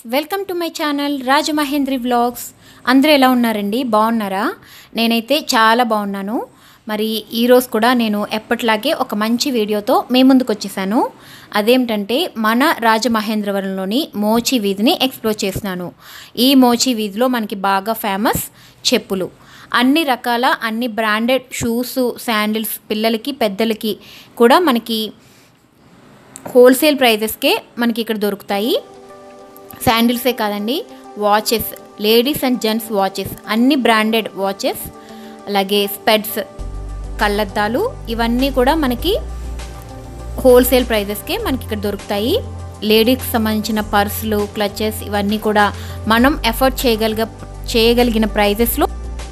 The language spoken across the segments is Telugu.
welcome to my channel Rajamahendri vlogs అందరూ ఎలా ఉన్నారండి బాగున్నారా నేనైతే చాలా బాగున్నాను మరి ఈరోజు కూడా నేను ఎప్పట్లాగే ఒక మంచి వీడియోతో మీ ముందుకు వచ్చేసాను అదేమిటంటే మన రాజమహేంద్రవరంలోని మోచి వీధిని ఎక్స్ప్లోర్ చేస్తున్నాను ఈ మోచి వీధిలో మనకి బాగా ఫేమస్ చెప్పులు అన్ని రకాల అన్ని బ్రాండెడ్ షూస్ శాండిల్స్ పిల్లలకి పెద్దలకి కూడా మనకి హోల్సేల్ ప్రైజెస్కే మనకి ఇక్కడ దొరుకుతాయి శాండిల్సే కాదండి watches ladies and gents watches అన్ని బ్రాండెడ్ వాచెస్ అలాగే స్పెడ్స్ కళ్ళద్దాలు ఇవన్నీ కూడా మనకి హోల్సేల్ ప్రైజెస్కే మనకి ఇక్కడ దొరుకుతాయి లేడీస్కి సంబంధించిన పర్సులు క్లచెస్ ఇవన్నీ కూడా మనం ఎఫర్ట్ చేయగలిగ చేయగలిగిన ప్రైజెస్లో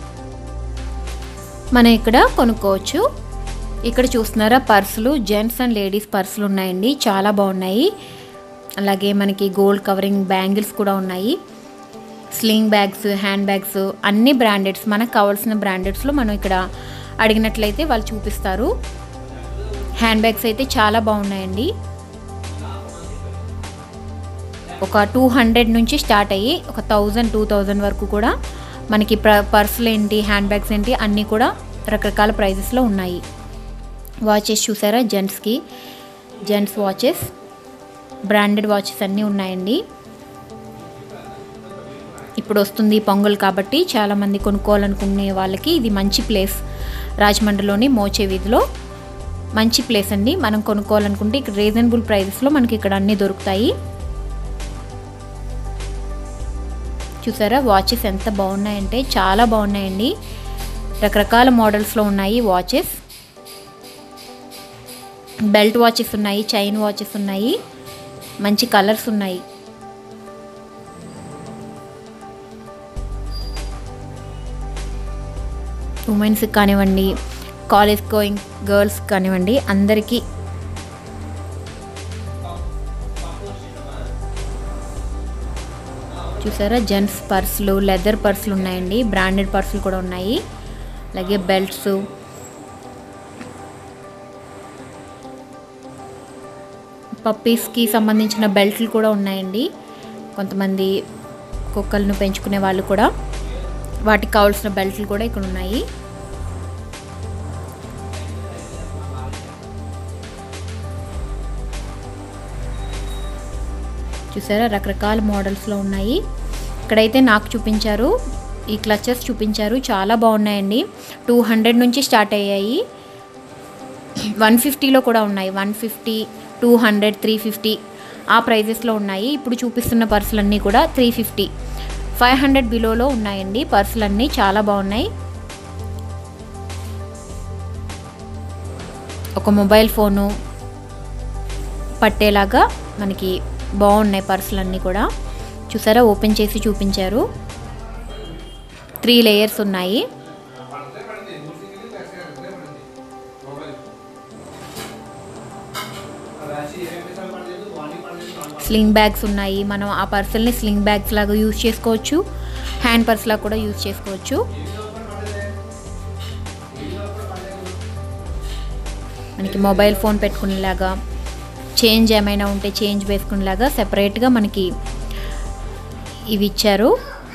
మనం ఇక్కడ కొనుక్కోవచ్చు ఇక్కడ చూస్తున్నారా పర్సులు జెంట్స్ అండ్ లేడీస్ పర్సులు ఉన్నాయండి చాలా బాగున్నాయి అలాగే మనకి గోల్డ్ కవరింగ్ బ్యాంగిల్స్ కూడా ఉన్నాయి స్లింగ్ బ్యాగ్స్ హ్యాండ్ బ్యాగ్స్ అన్ని బ్రాండెడ్స్ మనకు కావాల్సిన బ్రాండెడ్స్లో మనం ఇక్కడ అడిగినట్లయితే వాళ్ళు చూపిస్తారు హ్యాండ్ బ్యాగ్స్ అయితే చాలా బాగున్నాయండి ఒక టూ హండ్రెడ్ నుంచి స్టార్ట్ అయ్యి ఒక థౌజండ్ టూ థౌజండ్ వరకు కూడా మనకి ప్ర పర్సులు ఏంటి హ్యాండ్ బ్యాగ్స్ ఏంటి అన్నీ కూడా రకరకాల ప్రైజెస్లో ఉన్నాయి వాచెస్ చూసారా జెంట్స్కి జెంట్స్ వాచెస్ బ్రాండెడ్ వాచెస్ అన్నీ ఉన్నాయండి ఇప్పుడు వస్తుంది పొంగల్ కాబట్టి చాలామంది కొనుక్కోవాలనుకునే వాళ్ళకి ఇది మంచి ప్లేస్ రాజమండ్రిలోని మోచే వీధిలో మంచి ప్లేస్ అండి మనం కొనుక్కోవాలనుకుంటే ఇక్కడ రీజనబుల్ ప్రైజెస్లో మనకి ఇక్కడ అన్నీ దొరుకుతాయి చూసారా వాచెస్ ఎంత బాగున్నాయంటే చాలా బాగున్నాయండి రకరకాల మోడల్స్లో ఉన్నాయి వాచెస్ బెల్ట్ వాచెస్ ఉన్నాయి చైన్ వాచెస్ ఉన్నాయి మంచి కలర్స్ ఉన్నాయి ఉమెన్స్ కానివ్వండి కాలేజ్ గోయింగ్ గర్ల్స్ కానివ్వండి అందరికీ చూసారా జెంట్స్ పర్సులు లెదర్ పర్సులు ఉన్నాయండి బ్రాండెడ్ పర్సులు కూడా ఉన్నాయి అలాగే బెల్ట్స్ పప్పీస్కి సంబంధించిన బెల్ట్లు కూడా ఉన్నాయండి కొంతమంది కుక్కలను పెంచుకునే వాళ్ళు కూడా వాటికి కావాల్సిన బెల్ట్లు కూడా ఇక్కడ ఉన్నాయి చూసారా రకరకాల మోడల్స్లో ఉన్నాయి ఇక్కడైతే నాకు చూపించారు ఈ క్లచెస్ చూపించారు చాలా బాగున్నాయండి టూ హండ్రెడ్ నుంచి స్టార్ట్ అయ్యాయి వన్ ఫిఫ్టీలో కూడా ఉన్నాయి one fifty two hundred three fifty ఆ ప్రైజెస్లో ఉన్నాయి ఇప్పుడు చూపిస్తున్న పర్సులన్నీ కూడా త్రీ ఫిఫ్టీ ఫైవ్ హండ్రెడ్ బిలోలో ఉన్నాయండి పర్సులన్నీ చాలా బాగున్నాయి ఒక మొబైల్ ఫోను పట్టేలాగా మనకి బాగున్నాయి పర్సులన్నీ కూడా చూసారా ఓపెన్ చేసి చూపించారు త్రీ లేయర్స్ ఉన్నాయి స్లింగ్ బ్యాగ్స్ ఉన్నాయి మనం ఆ పర్సల్ని స్లింగ్ బ్యాగ్స్ లాగా యూజ్ చేసుకోవచ్చు హ్యాండ్ పర్స్ లాగా కూడా యూజ్ చేసుకోవచ్చు మనకి మొబైల్ ఫోన్ పెట్టుకునేలాగా చేంజ్ ఏమైనా ఉంటే చేంజ్ వేసుకునేలాగా సెపరేట్గా మనకి ఇవి ఇచ్చారు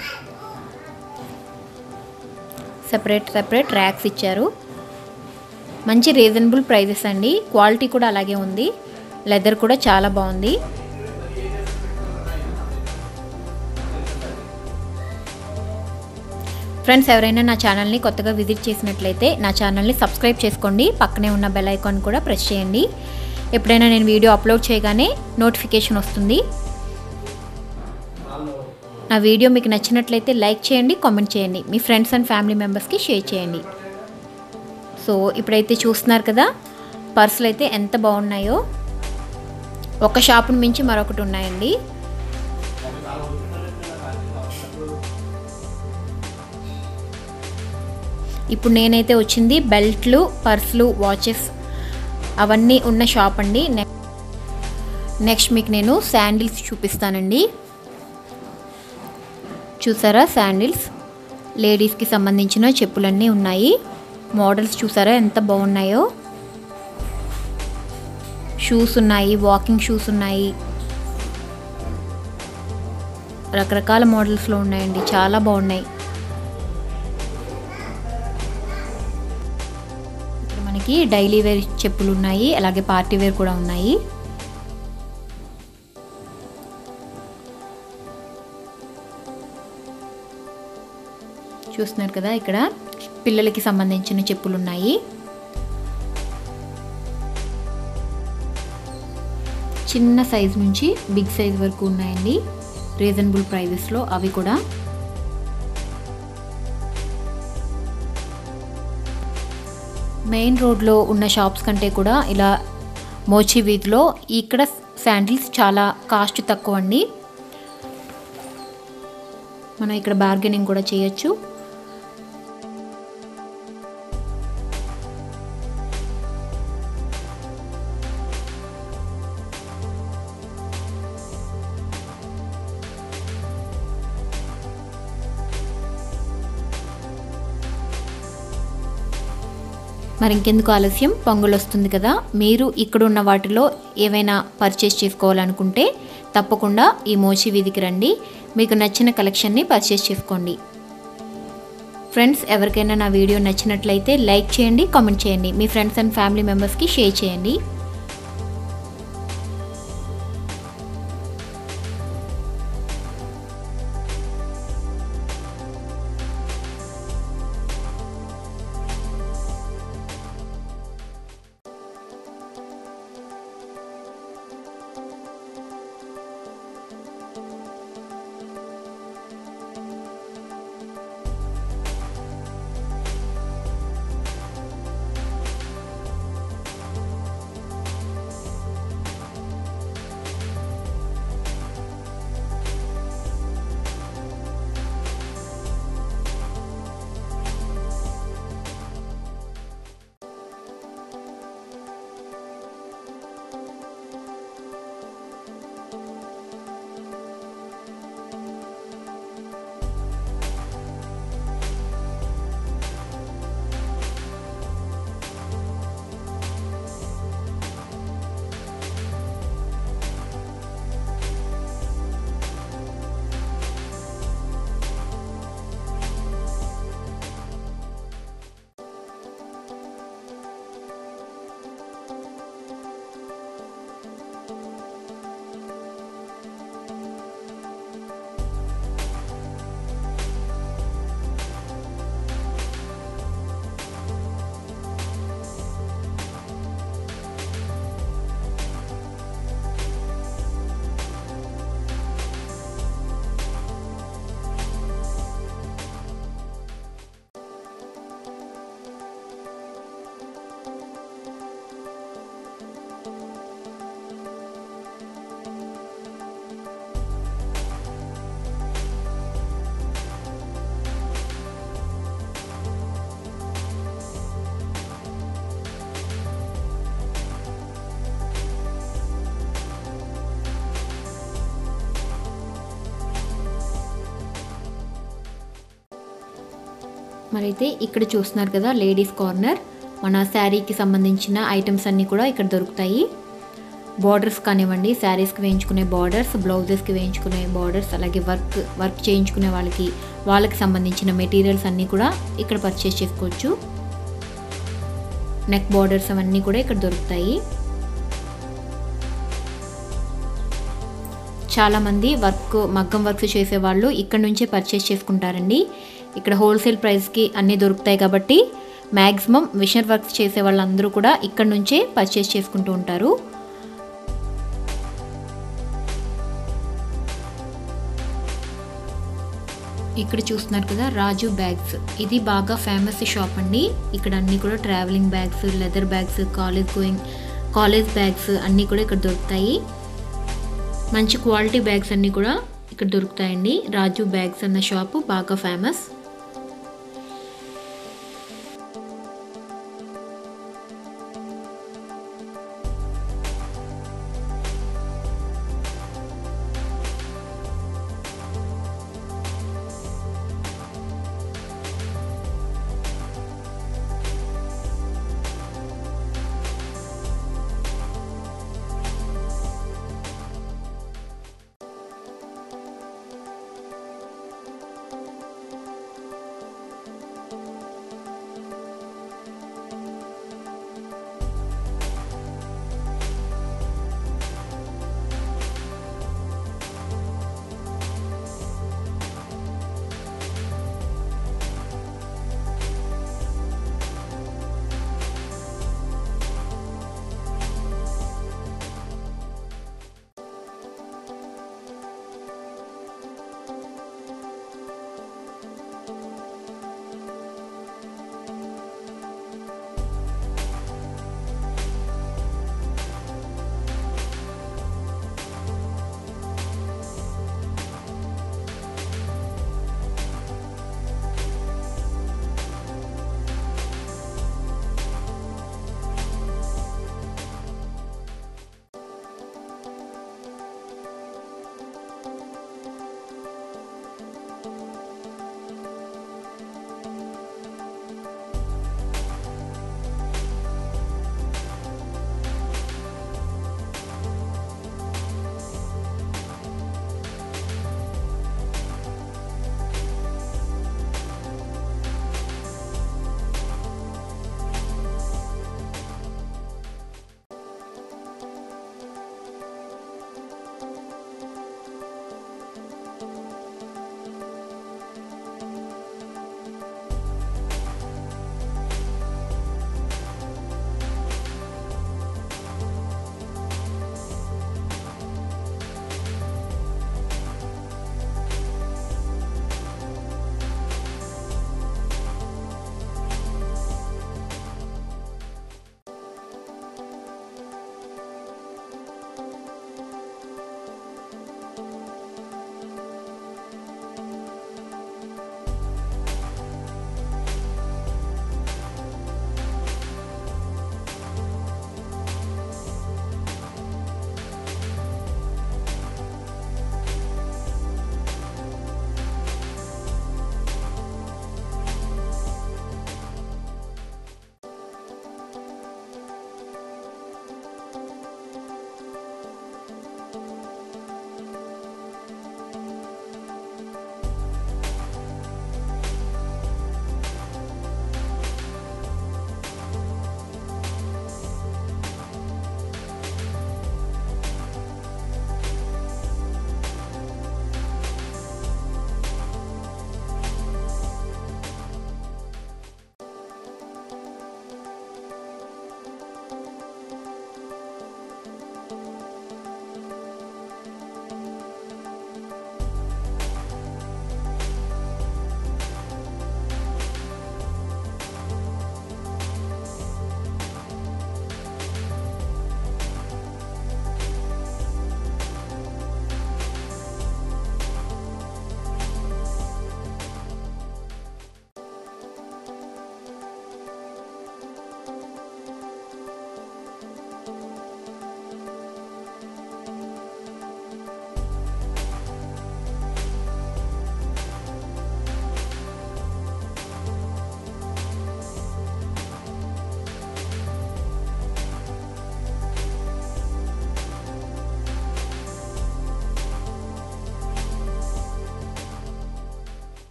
సెపరేట్ సెపరేట్ ర్యాక్స్ ఇచ్చారు మంచి రీజనబుల్ ప్రైజెస్ అండి క్వాలిటీ కూడా అలాగే ఉంది లెదర్ కూడా చాలా బాగుంది ఫ్రెండ్స్ ఎవరైనా నా ఛానల్ని కొత్తగా విజిట్ చేసినట్లయితే నా ఛానల్ని సబ్స్క్రైబ్ చేసుకోండి పక్కనే ఉన్న బెల్ ఐకాన్ కూడా ప్రెస్ చేయండి ఎప్పుడైనా నేను వీడియో అప్లోడ్ చేయగానే నోటిఫికేషన్ వస్తుంది నా వీడియో మీకు నచ్చినట్లయితే లైక్ చేయండి కామెంట్ చేయండి మీ ఫ్రెండ్స్ అండ్ ఫ్యామిలీ మెంబర్స్కి షేర్ చేయండి సో ఇప్పుడైతే చూస్తున్నారు కదా పర్సులు అయితే ఎంత బాగున్నాయో ఒక షాపును మించి మరొకటి ఉన్నాయండి ఇప్పుడు నేనైతే వచ్చింది బెల్ట్లు పర్సులు వాచెస్ అవన్నీ ఉన్న షాప్ అండి నెక్స్ట్ మీకు నేను శాండిల్స్ చూపిస్తానండి చూసారా శాండిల్స్ లేడీస్కి సంబంధించిన చెప్పులన్నీ ఉన్నాయి మోడల్స్ చూసారా ఎంత బాగున్నాయో షూస్ ఉన్నాయి వాకింగ్ షూస్ ఉన్నాయి రకరకాల మోడల్స్లో ఉన్నాయండి చాలా బాగున్నాయి ఇక్కడ మనకి డైలీ వేర్ చెప్పులు ఉన్నాయి అలాగే పార్టీ వేర్ కూడా ఉన్నాయి చూస్తున్నారు కదా ఇక్కడ పిల్లలకి సంబంధించిన చెప్పులు ఉన్నాయి చిన్న సైజ్ నుంచి బిగ్ సైజ్ వరకు ఉన్నాయండి రీజనబుల్ ప్రైజెస్లో అవి కూడా మెయిన్ రోడ్లో ఉన్న షాప్స్ కంటే కూడా ఇలా మోచి వీధిలో ఇక్కడ శాండిల్స్ చాలా కాస్ట్ తక్కువ అండి మనం ఇక్కడ బార్గెనింగ్ కూడా చేయొచ్చు మరి ఇంకెందుకు ఆలస్యం పొంగల్ వస్తుంది కదా మీరు ఇక్కడ ఉన్న వాటిలో ఏవైనా పర్చేస్ చేసుకోవాలనుకుంటే తప్పకుండా ఈ మోచి వీధికి రండి మీకు నచ్చిన కలెక్షన్ని పర్చేస్ చేసుకోండి ఫ్రెండ్స్ ఎవరికైనా నా వీడియో నచ్చినట్లయితే లైక్ చేయండి కామెంట్ చేయండి మీ ఫ్రెండ్స్ అండ్ ఫ్యామిలీ మెంబర్స్కి షేర్ చేయండి మరైతే ఇక్కడ చూస్తున్నారు కదా లేడీస్ కార్నర్ మన శారీకి సంబంధించిన ఐటమ్స్ అన్నీ కూడా ఇక్కడ దొరుకుతాయి బార్డర్స్ కానివ్వండి శారీస్కి వేయించుకునే బార్డర్స్ బ్లౌజెస్కి వేయించుకునే బార్డర్స్ అలాగే వర్క్ వర్క్ చేయించుకునే వాళ్ళకి వాళ్ళకి సంబంధించిన మెటీరియల్స్ అన్నీ కూడా ఇక్కడ పర్చేస్ చేసుకోవచ్చు నెక్ బార్డర్స్ అవన్నీ కూడా ఇక్కడ దొరుకుతాయి చాలామంది వర్క్ మగ్గం వర్క్స్ చేసేవాళ్ళు ఇక్కడ నుంచే పర్చేస్ చేసుకుంటారండి ఇక్కడ హోల్సేల్ ప్రైస్కి అన్నీ దొరుకుతాయి కాబట్టి మ్యాక్సిమం మిషన్ వర్క్స్ చేసే వాళ్ళందరూ కూడా ఇక్కడ నుంచే పర్చేస్ చేసుకుంటూ ఉంటారు ఇక్కడ చూస్తున్నారు కదా రాజు బ్యాగ్స్ ఇది బాగా ఫేమస్ షాప్ అండి ఇక్కడ అన్నీ కూడా travelling bags leather bags college going college bags అన్నీ కూడా ఇక్కడ దొరుకుతాయి మంచి క్వాలిటీ బ్యాగ్స్ అన్నీ కూడా ఇక్కడ దొరుకుతాయండి రాజు బ్యాగ్స్ అన్న షాపు బాగా ఫేమస్